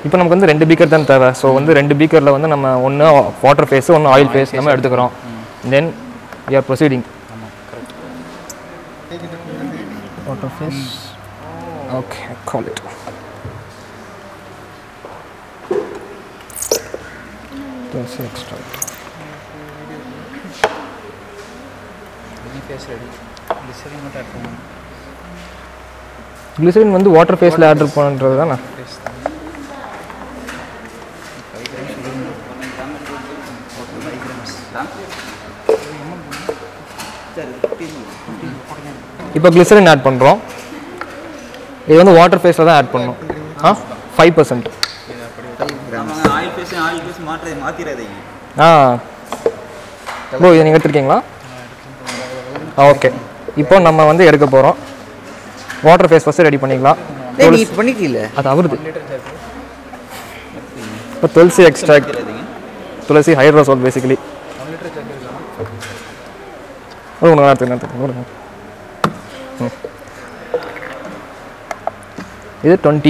இப்போ நமக்கு வந்து ரெண்டு பீக்கர் தான் தேவை ஸோ வந்து ரெண்டு பீக்கரில் வந்து நம்ம ஒன்று வாட்டர் ஃபேஸ் ஒன்று ஆயில் ஃபேஸ் நம்ம எடுத்துக்கிறோம் then we are proceeding water phase okay call it That's extra. Phase ready glycerin மட்டும் ஆட் பண்ணணும் glycerin வந்து வாட்டர் ஃபேஸில் ஆர்டர் பண்ணுறது தானே ஃபேஸ் தான் ஃபைவ் கிராம்ஸ் ஃபைவ் கிராம்ஸ் இப்போ glycerin ஆட் பண்ணுறோம் இது வந்து வாட்டர் ஃபேஸில் தான் ஆட் பண்ணணும் ஆ ஃபைவ் பர்சன்ட் ஆமாங்க ஆயில் பேசி ஆயில் பேசி மாற்ற மாற்றிடாதீங்க ஆ ப்ரோ இதை நீங்கள் எடுத்துருக்கீங்களா ஓகே இப்போ நம்ம வந்து எடுக்க போகிறோம் வாட்டர் ஃபேஸ் ஃபஸ்ட்டு ரெடி பண்ணிக்கலாம் ஏய் நீ இப்போ பண்ணிட்டீல அது அவருது இப்போ tulsi extract tulsi hydrosol basically ஓ நான் எடுத்துக்கிறேன் எடுத்துக்கிறேன் ம் இது டுவெண்ட்டி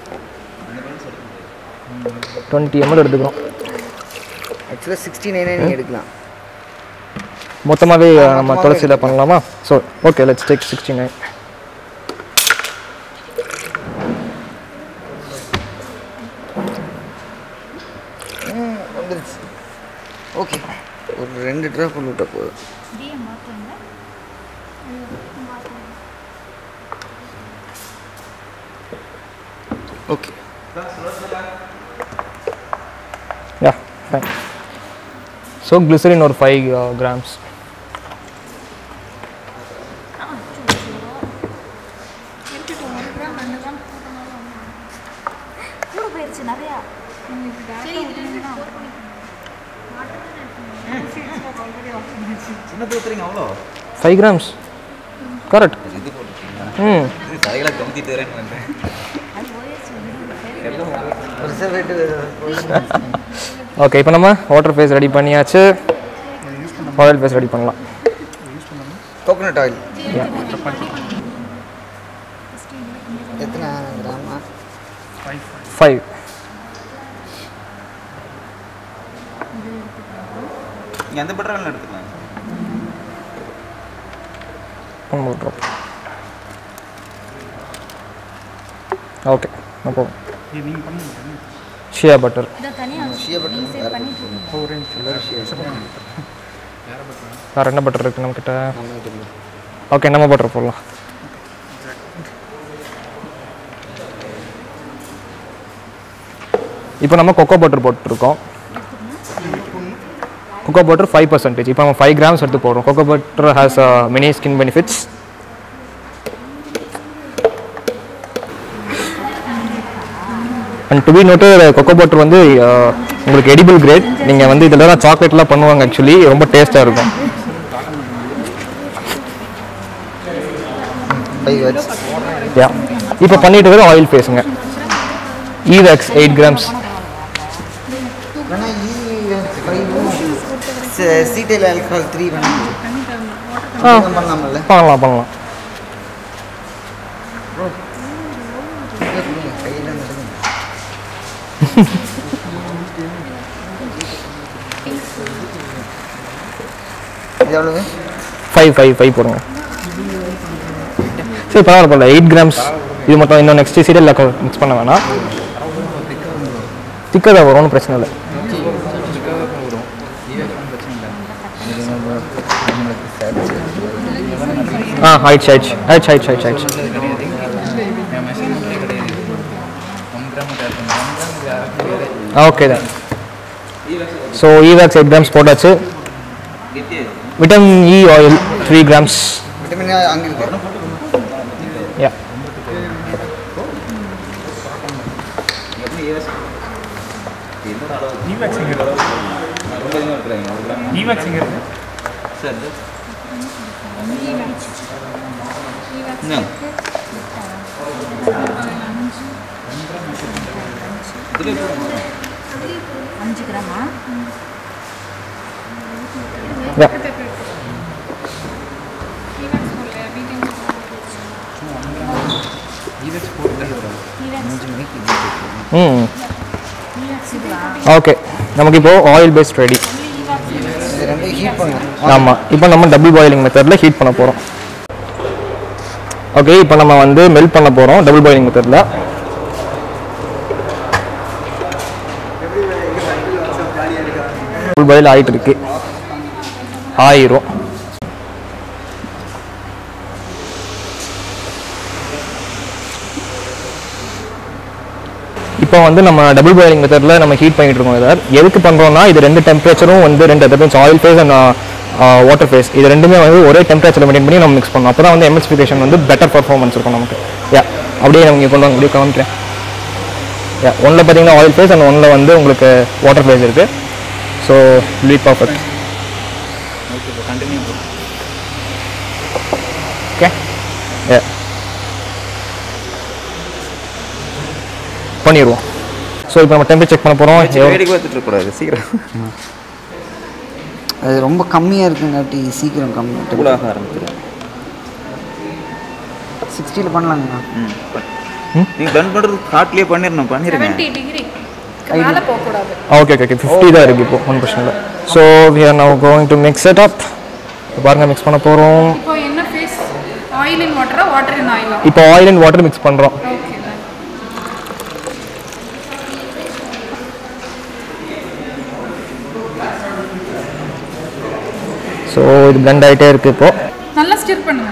டுவெண்ட்டி எம்எல் எடுத்துக்கிறோம் ஆக்சுவலாக சிக்ஸ்டி நைனே நீங்கள் எடுக்கலாம் மொத்தமாகவே நம்ம துளசியில் பண்ணலாமா so okay let's take sixty nine வந்துருச்சு ஓகே ஒரு ரெண்டு ட்ராப் விட்டா போதும் okay ya fine so glycerin ஒரு ஃபைவ் கிராம்ஸ் கூட போயிடுச்சு நிறையா சின்ன தூத்துறீங்க அவ்வளோ ஃபைவ் கிராம்ஸ் கரெக்ட் இது போட்டுருக்கீங்க ம் இது தலைகளை கமுத்திட்டு வரேன்னு வந்தேன் ஓகே இப்போ நம்ம வாட்டர் ஃபேஸ் ரெடி பண்ணியாச்சு ஆயில் ஃபேஸ் ரெடி பண்ணலாம் கோகோனட் ஆயில் எத்தனை கிராமா ஃபைவ் நீங்கள் எந்த பெட்ரோல் எடுத்துக்கலாம் ட்ராப் ஓகே அப்போ நீங்கள் பண்ணுங்க ஷியா பட்டர் இதை தனியாக ஷியா பட்டர் பண்ணிட்டு வேறு என்ன பட்டர் இருக்குது நம்மக்கிட்ட ஓகே நம்ம பட்டர் போடலாம் இப்போ நம்ம கொக்கோ பட்டர் போட்டுருக்கோம் கொக்கோ பட்டர் ஃபைவ் பர்சன்டேஜ் இப்போ நம்ம ஃபைவ் கிராம்ஸ் எடுத்து போடுறோம் cocoa butter has many skin benefits and to be note cocoa butter வந்து uh, உங்களுக்கு எடிபிள் கிரேட் நீங்கள் வந்து இதில் தான் சாக்லேட்லாம் பண்ணுவாங்க ஆக்சுவலி ரொம்ப டேஸ்ட்டாக இருக்கும் ஃபைவ் வச்சு யா இப்போ பண்ணிட்டு வர ஆயில் ஃபேஸுங்க ஈவேக்ஸ் எயிட் கிராம்ஸ் வேணா இ ஃபைவ் சீட்டைல் ஆல்கஹால் த்ரீ வேணா ஆ பண்ணலாம்ல பண்ணலாம் பண்ணலாம் கையில் நடங்க இது எவ்வளவு ஃபைவ் ஃபைவ் ஃபைவ் போடுங்க சரி பரவாயில்ல பரவாயில்ல எயிட் கிராம்ஸ் இது மட்டும் இன்னும் நெக்ஸ்ட் சீரியலில் மிக்ஸ் பண்ண வேணாம் திக்காக தான் வரும் ஒன்றும் பிரச்சனை இல்லை ஆ ஆயிடுச்சு ஆயிடுச்சு ஆயிடுச்சு ஆயிடுச்சு ஆயிடுச்சு ஆயிடுச்சு ஓகே தான் ஸோ ஈவேக்ஸ் எயிட் கிராம்ஸ் போட்டாச்சு vitamin E oil three grams vitamin அங்கே இருக்கு யா ஈவேக்ஸிங் இருக்கு சார் அஞ்சு கிராமா யா ஈவேக்ஸ் போட்டு ம் ஓகே நமக்கு இப்போ ஆயில் பேஸ்ட் ரெடி இது ரெண்டையும் ஹீட் பண்ணுங்க ஆமாம் இப்போ நம்ம டபுள் பாயிலிங் மெத்தடில் ஹீட் பண்ண போகிறோம் ஓகே இப்போ நம்ம வந்து மெல்ட் பண்ண போகிறோம் டபுள் பாயிலிங் மெத்தடில் டபுள் பாயில் ஆகிட்டு இருக்கு ஆயிரும் இப்போ வந்து நம்ம டபுள் பாயிலிங் மெத்தடில் நம்ம ஹீட் பண்ணிட்டு இருக்கோம் இதை எதுக்கு பண்ணுறோம்னா இது ரெண்டு டெம்பரேச்சரும் வந்து ரெண்டு that means oil phase and water phase இது ரெண்டுமே வந்து ஒரே டெம்பரேச்சர் மெயின்டைன் பண்ணி நம்ம மிக்ஸ் பண்ணணும் அப்போ தான் வந்து எம்எஸ்பிகேஷன் வந்து பெட்டர் பர்ஃபார்மன்ஸ் இருக்கும் நமக்கு யா அப்படியே நம்ம இங்கே கொண்டு வந்து அப்படியே காமிக்கிறேன் யா ஒன்றில் பார்த்தீங்கன்னா ஆயில் ஃபேஸ் அண்ட் ஒன்றில் வந்து உங்களுக்கு வாட்டர் ஃபேஸ் இருக்குது ஸோ லீட் பர்ஃபெக்ட் ஓகே இப்போ கண்டினியூ ஓகே யா பண்ணிடுவோம் ஸோ இப்போ நம்ம டெம்பரேச்சர் செக் பண்ண போகிறோம் வேடிக்கை பார்த்துட்டு இருக்கக்கூடாது சீக்கிரம் அது ரொம்ப கம்மியாக இருக்குங்காட்டி சீக்கிரம் கம்மி கூலாக ஆரம்பிச்சிடும் சிக்ஸ்டியில் பண்ணலாங்கண்ணா ம் நீங்கள் டன் பண்ணுறது ஹாட்லேயே பண்ணிடணும் பண்ணிடுங்க செவன்ட்டி டிகிரி மேலே போகக்கூடாது ஓகே ஓகே ஓகே ஃபிஃப்டி தான் இருக்குது இப்போ ஒன்றும் பிரச்சனை இல்லை so we are now going to mix it up பாருங்கள் மிக்ஸ் பண்ண போகிறோம் இப்போ என்ன ஃபேஸ் ஆயில் இன் வாட்டரா வாட்டர் இன் ஆயிலா இப்போ ஆயில் அண்ட் வாட்டர் மிக்ஸ் பண்ணுறோம் ஓகே ஸோ இது blend ஆகிட்டே இருக்குது இப்போ நல்லா ஸ்டிர் பண்ணுங்க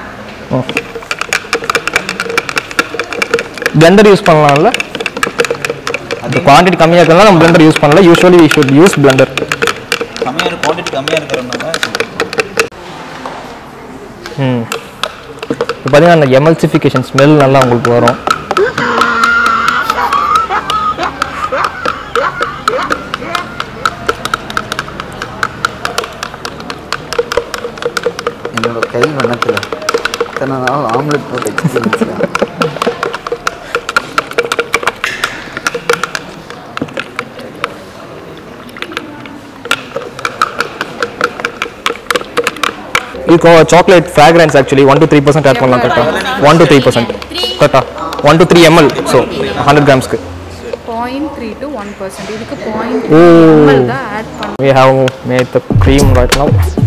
பிளெண்டர் யூஸ் பண்ணலாம்ல அது குவான்டிட்டி கம்மியாக இருக்கலாம் நம்ம பிளெண்டர் யூஸ் பண்ணல usually we should use blender கம்மியாக குவான்டிட்டி கம்மியாக இருக்கிறதுனால ம் இப்போ பார்த்தீங்கன்னா அந்த எமல்சிஃபிகேஷன் ஸ்மெல் நல்லா உங்களுக்கு வரும் என்னோட கை வண்ணத்தில் இத்தனை நாள் ஆம்லெட் போட்டு எக்ஸ்பீரியன்ஸ் இதுக்கு chocolate fragrance actually one two three percent add பண்ணலாம் கரெக்டாக ஒன் டு த்ரீ பர்சன்ட் கரெக்டாக one two three ML so hundred கிராம்ஸ்க்கு point three two one percent இதுக்கு பாயிண்ட் ஓ தான் ஆட் பண்ண we have made the cream right now